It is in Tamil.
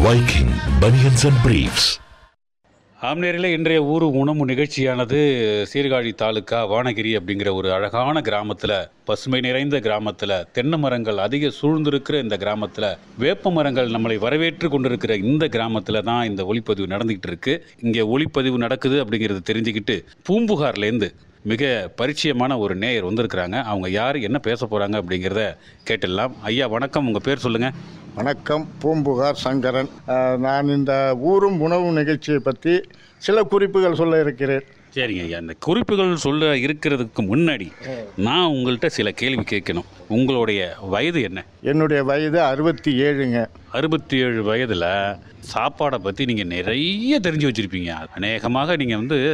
Viking Bunions and Briefs. ஆம்நேரில் இன்றைய ஊர் உணவு நிகழ்ச்சியானது சீர்காழி தாலுக்கா வானகிரி அப்படிங்கிற ஒரு அழகான கிராமத்தில் பசுமை நிறைந்த கிராமத்தில் தென்னை மரங்கள் அதிக சூழ்ந்திருக்கிற இந்த கிராமத்தில் வேப்ப மரங்கள் நம்மளை வரவேற்று கொண்டிருக்கிற இந்த கிராமத்தில் தான் இந்த ஒளிப்பதிவு நடந்துக்கிட்டு இருக்கு இங்கே ஒளிப்பதிவு நடக்குது அப்படிங்கிறது தெரிஞ்சுக்கிட்டு பூம்புகார்லேருந்து மிக பரிச்சயமான ஒரு நேயர் வந்திருக்கிறாங்க அவங்க யார் என்ன பேச போகிறாங்க அப்படிங்கிறத கேட்டுடலாம் ஐயா வணக்கம் உங்கள் பேர் சொல்லுங்கள் வணக்கம் பூம்புகார் சங்கரன் அஹ், நான் இந்த ஊரும் உணவு நிகழ்ச்சியை பற்றி சில குறிப்புகள் சொல்ல இருக்கிறேன் சரிங்க ஐயா இந்த குறிப்புகள் சொல்ல இருக்கிறதுக்கு முன்னாடி நான் உங்கள்கிட்ட சில கேள்வி கேட்கணும் உங்களுடைய வயது என்ன என்னுடைய வயது அறுபத்தி ஏழுங்க அறுபத்தி ஏழு வயதில் சாப்பாடை பற்றி நீங்கள் நிறைய தெரிஞ்சு வச்சுருப்பீங்க அநேகமாக நீங்கள் வந்து